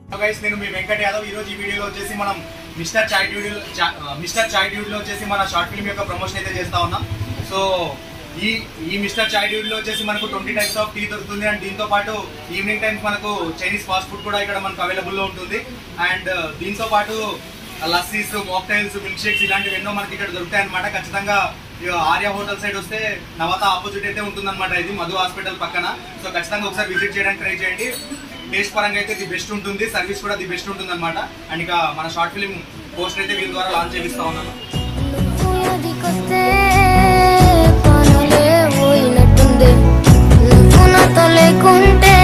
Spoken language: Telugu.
గైస్ నేను మీ వెంకట్ యాదవ్ ఈ రోజు ఈ వీడియోలో వచ్చేసి మనం mister chai dude mister chai dude లో వచ్చేసి మన షార్ట్ ఫిల్మ్ యొక్క ప్రమోషన్ అయితే చేస్తా ఉన్నాం సో ఈ ఈ మిస్టర్ చాయ్ డ్యూడ్ లో వచ్చేసి మనకు ట్వంటీ టైప్స్ ఆఫ్ టీ దొరుకుతుంది అండ్ దీంతో పాటు ఈవినింగ్ టైమ్స్ మనకు చైనీస్ ఫాస్ట్ ఫుడ్ కూడా ఇక్కడ మనకు అవైలబుల్ లో ఉంటుంది అండ్ దీంతో పాటు లస్సీస్ మాక్టైల్స్ మిల్క్ షేక్స్ ఇలాంటివి ఎన్నో మనకి ఇక్కడ దొరుకుతాయి అనమాట ఖచ్చితంగా ఇక ఆర్య హోటల్ సైడ్ వస్తే నవత ఆపోజిట్ అయితే ఉంటుందన్నమాట ఇది మధు హాస్పిటల్ పక్కన సో ఖచ్చితంగా ఒకసారి విజిట్ చేయడానికి ట్రై చేయండి టేస్ట్ పరంగా అయితే ది బెస్ట్ ఉంటుంది సర్వీస్ కూడా ది బెస్ట్ ఉంటుంది అనమాట అండ్ ఇక మన షార్ట్ ఫిల్మ్ పోస్టర్ అయితే వీళ్ళ ద్వారా లాంచ్ చేపిస్తా ఉన్నాను నువ్వుదికొస్తే పనులే పోయినట్టుంది నువ్వు నాతో లేకుంటే